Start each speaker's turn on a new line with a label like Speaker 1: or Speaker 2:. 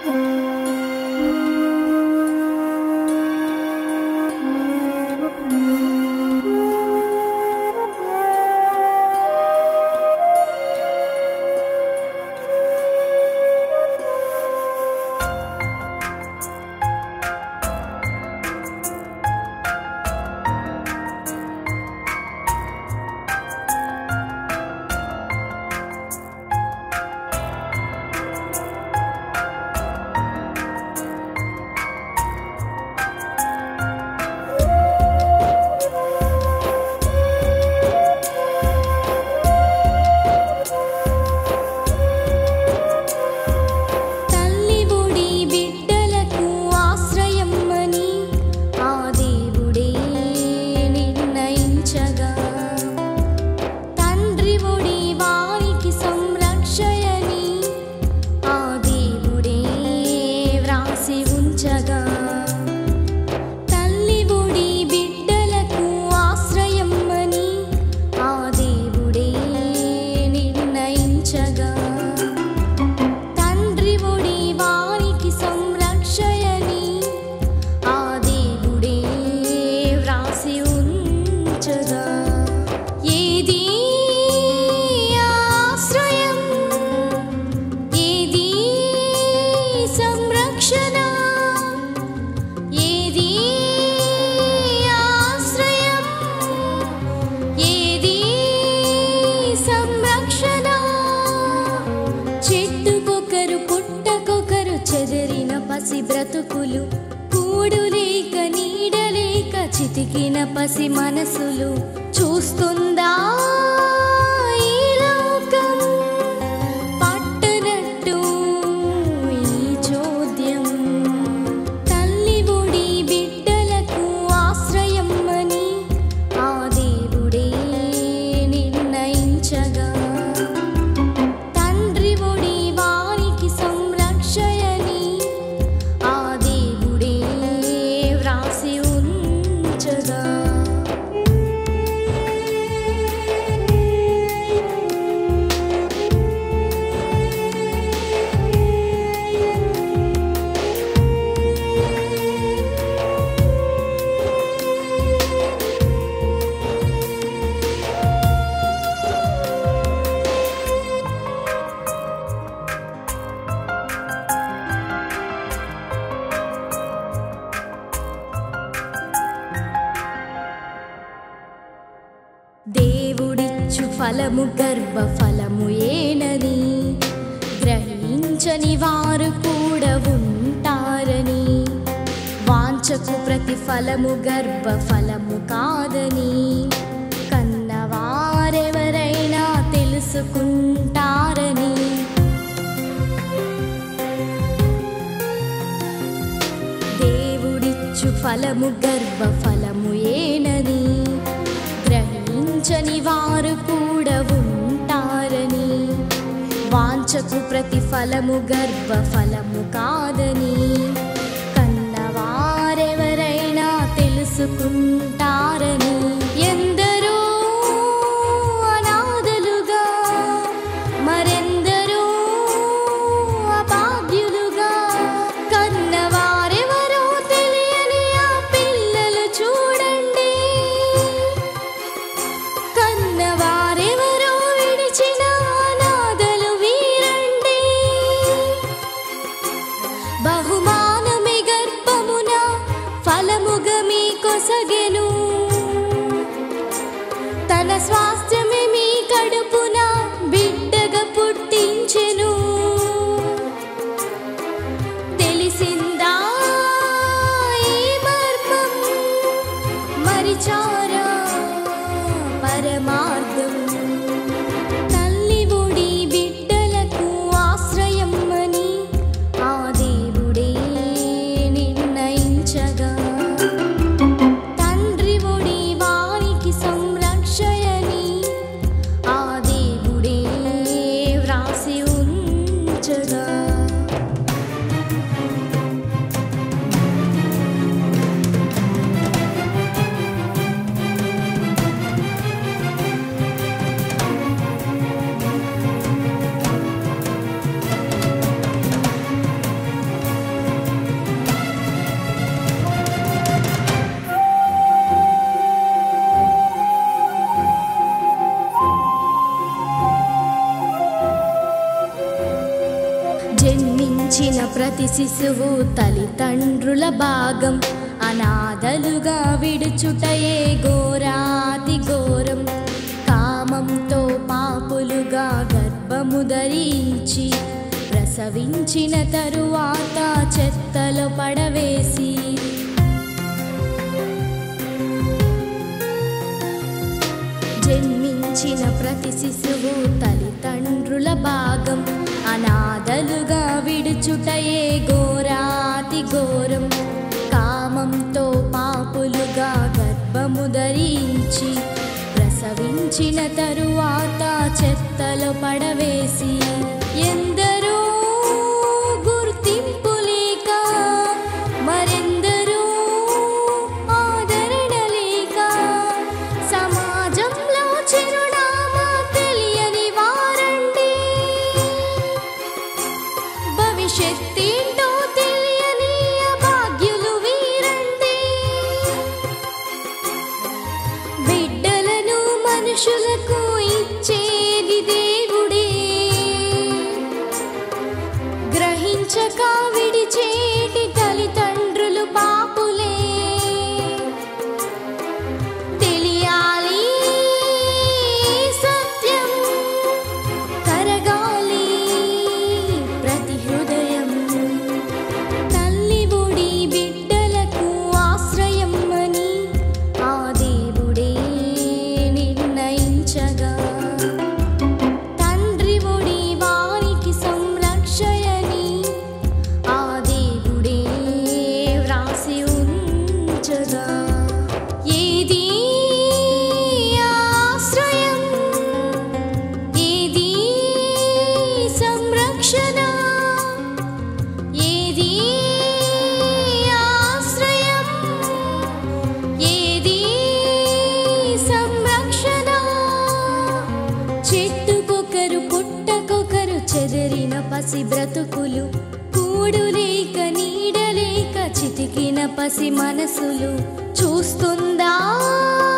Speaker 1: తల్లి ఒడి బిడ్డలకు ఆశ్రయమ్మని ఆ దేవుడే నిర్ణయించగా తండ్రి ఒడి వారికి సంరక్షయని ఆ దేవుడే వ్రాసి ఉంచగా తల్లి ఒడి బిడ్డలకు ఆశ్రయమ్మని ఆ దేవుడే నిర్ణయించగా తండ్రి ఒడి వారికి సంరక్షయని ఆ దేవుడే వ్రాసి ఉంచగా ఏది ఆశ్రయం ఏది సంరక్షణ ఏది ఆశ్రయం ఏది సంరక్షణ చెట్టుకొకరు పుట్టకొకరు చెదిరిన పసి బ్రతుకులు కూడు లేక నీడ లేక చితికిన పసి మనసులు చూస్తుందా ఈ లోకం పట్టనట్టు ఈ చోద్యం తల్లి ఒడి బిడ్డలకు ఆశ్రయమ్మని ఆ దేవుడే నిర్ణయించగా తండ్రి ఒడి వారికి సంరక్షయని ఆ దేవుడే వ్రాసి ఉంచగా దేవుడిచ్చు ఫలము గర్భ ఫలము ఏనని గ్రహించని వారు కూడా ఉంటారని వాంఛకు ప్రతిఫలము గర్భ ఫలము కాదని కన్నవారెవరైనా తెలుసుకుంటారని దేవుడిచ్చు ఫలము గర్భ ఫలము ఏనని గ్రహించని వారు కూడా ఉంటారని వాంఛకు ప్రతిఫలము గర్భ ఫలము కాదని కన్నవారెవరైనా తెలుసుకుంటారని ఎందరో అనాథలుగా మరెందరో అభాగ్యులుగా కన్నవారెవరో తెలియని ఆ పిల్లలు చూడండి కన్నవారెవరో విడిచిన అనాథలు వీరండి బహుమానమి గర్భమున ఫలముగ మీ కొసగెను తన స్వాస్థ్యమే మీ కడుపున బిడ్డగా పుట్టించెను తెలిసిందా ఈ మర్మం మరిచారా పరమార్థం తల్లి ఒడి బిడ్డలకు ఆశ్రయమ్మని ఆ దేవుడే నిర్ణయించగా తండ్రి ఒడి వారికి సంరక్షయని ఆ దేవుడే వ్రాసి ఉంచగా ప్రతి శిశువు తల్లిదండ్రుల భాగం అనాథలుగా విడుచుటయే ఘోరాతి ఘోరం కామంతో పాపులుగా గర్భము ధరించి ప్రసవించిన తరువాత చెత్తలో పడవేసి జన్మించిన ప్రతి శిశువు తల్లిదండ్రుల భాగం అనాథలుగా విడుచుటయే ఘోరాతి ఘోరం కామంతో పాపులుగా గర్భము ధరించి ప్రసవించిన తరువాత చెత్తలో పడవేసి ఎందరో గుర్తింపు లేక మరెందరో ఆదరణ లేక సమాజంలో చిరునామా తెలియని వారండి భవిష్యత్తేంటో తెలియని అభాగ్యులు వీరండి బిడ్డలను మనుషులకు ఇచ్చేది దేవుడే గ్రహించక విడిచేటి తల్లిదండ్రులు పాపులే తెలియాలి సత్యం కరగాలి ప్రతి హృదయం తల్లి ఒడి బిడ్డలకు ఆశ్రయం అని ఆ దేవుడే నిర్ణయించగా తండ్రి ఒడి వారికి సంరక్షయని ఆ దేవుడే వ్రాసి ఉంచగా ఏది ఆశ్రయం ఏది సంరక్షణ ఏది ఆశ్రయం ఏది సంరక్షణ చెట్టుకొకరు పుట్టకొకరు చెదరిన పసి బ్రతుకులు కూడు లేక నీడ లేక చితికిన పసి మనసులు చూస్తుందా